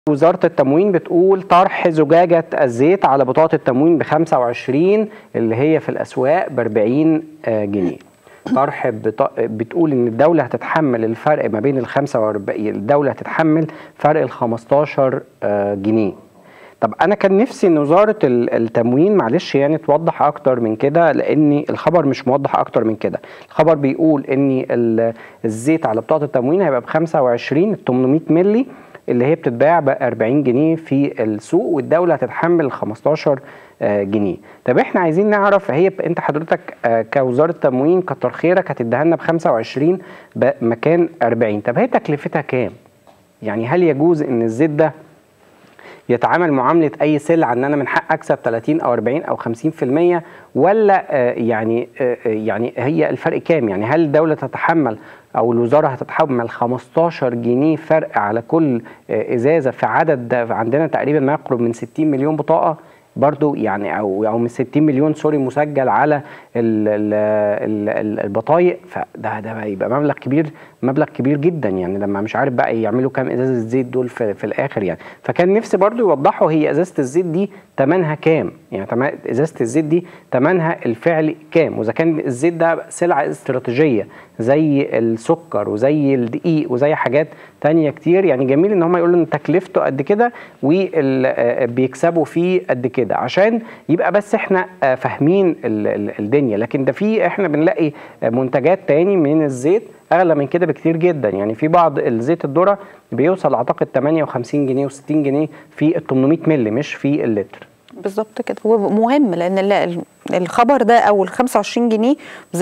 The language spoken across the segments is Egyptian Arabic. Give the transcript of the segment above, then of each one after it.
وزارة التموين بتقول طرح زجاجة الزيت على بطاقة التموين ب 25 اللي هي في الأسواق ب 40 جنيه. طرح بط... بتقول إن الدولة هتتحمل الفرق ما بين ال 45 الدولة هتتحمل فرق ال 15 جنيه. طب أنا كان نفسي إن وزارة التموين معلش يعني توضح أكتر من كده لأن الخبر مش موضح أكتر من كده. الخبر بيقول إن الزيت على بطاقة التموين هيبقى ب 25 800 مللي اللي هي بتتباع ب 40 جنيه في السوق والدوله هتتحمل 15 جنيه طب احنا عايزين نعرف هي انت حضرتك كوزاره تموين كتر خيرك هتديها لنا ب 25 مكان 40 طب هي تكلفتها كام يعني هل يجوز ان الزيت ده يتعامل معامله اي سلعه ان انا من حق اكسب 30 او 40 او 50% ولا يعني يعني هي الفرق كام يعني هل الدوله تتحمل او الوزاره هتتحمل 15 جنيه فرق على كل ازازه في عدد عندنا تقريبا ما يقرب من 60 مليون بطاقه برضو يعني او او من 60 مليون سوري مسجل على ال ال ال البطايق فده ده هيبقى مبلغ كبير مبلغ كبير جدا يعني لما مش عارف بقى يعملوا كام ازازه زيت دول في, في الاخر يعني فكان نفسي برضو يوضحوا هي ازازه الزيت دي ثمنها كام يعني ازازه الزيت دي ثمنها الفعلي كام واذا كان الزيت ده سلعه استراتيجيه زي السكر وزي الدقيق وزي حاجات تانية كتير يعني جميل ان هم يقولوا ان تكلفته قد كده وبيكسبوا فيه قد كده عشان يبقى بس احنا فاهمين الدنيا لكن ده في احنا بنلاقي منتجات تاني من الزيت اغلى من كده بكتير جدا يعني في بعض الزيت الذره بيوصل اعتقد 58 جنيه و60 جنيه في ال 800 مللي مش في اللتر بالظبط كده ومهم لان الخبر ده او ال 25 جنيه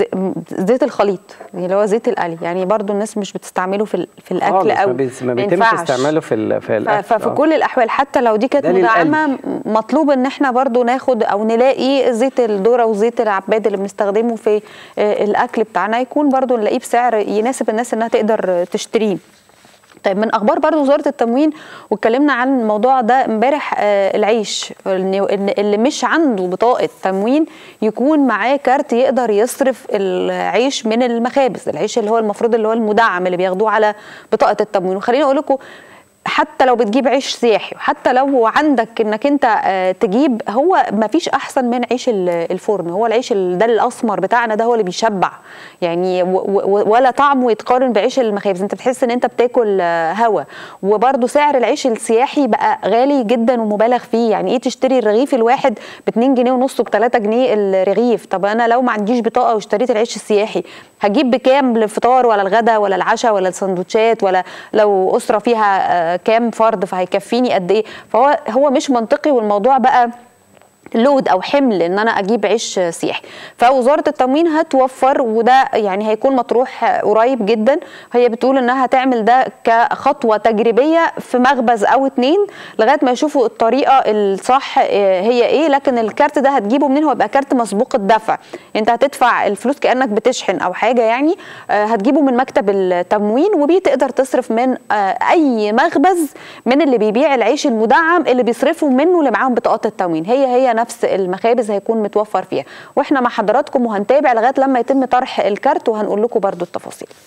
زيت الخليط اللي هو زيت القلي يعني برضو الناس مش بتستعمله في في الاكل او ما بيتمش استعماله في في الاكل ففي أوه. كل الاحوال حتى لو دي كانت مدعمه مطلوب ان احنا برضو ناخد او نلاقي زيت الذره وزيت العباد اللي بنستخدمه في الاكل بتاعنا يكون برضو نلاقيه بسعر يناسب الناس انها تقدر تشتريه طيب من اخبار برضو وزاره التموين واتكلمنا عن الموضوع ده امبارح آه العيش اللي مش عنده بطاقه تموين يكون معاه كارت يقدر يصرف العيش من المخابز العيش اللي هو المفروض اللي هو المدعم اللي بياخدوه على بطاقه التموين وخليني اقول لكم حتى لو بتجيب عيش سياحي وحتى لو عندك انك انت تجيب هو ما فيش احسن من عيش الفرن هو العيش ده الاسمر بتاعنا ده هو اللي بيشبع يعني ولا طعمه يتقارن بعيش المخابز انت بتحس ان انت بتاكل هوا وبرده سعر العيش السياحي بقى غالي جدا ومبالغ فيه يعني ايه تشتري الرغيف الواحد ب 2 جنيه ونص وب 3 جنيه الرغيف طب انا لو ما عنديش بطاقه واشتريت العيش السياحي هجيب بكام للفطار ولا الغداء ولا العشاء ولا السندوتشات ولا لو اسره فيها كام فرد فهيكفيني قد ايه فهو هو مش منطقي والموضوع بقى لود او حمل ان انا اجيب عيش سياحي فوزاره التموين هتوفر وده يعني هيكون مطروح قريب جدا هي بتقول انها هتعمل ده كخطوه تجريبيه في مخبز او اتنين لغايه ما يشوفوا الطريقه الصح هي ايه لكن الكارت ده هتجيبه منين هو يبقى كارت مسبوق الدفع انت هتدفع الفلوس كانك بتشحن او حاجه يعني هتجيبه من مكتب التموين وبيه تقدر تصرف من اي مخبز من اللي بيبيع العيش المدعم اللي بيصرفوا منه اللي معاهم بطاقات التموين هي هي نفس المخابز هيكون متوفر فيها واحنا مع حضراتكم وهنتابع لغايه لما يتم طرح الكارت وهنقول لكم برضو التفاصيل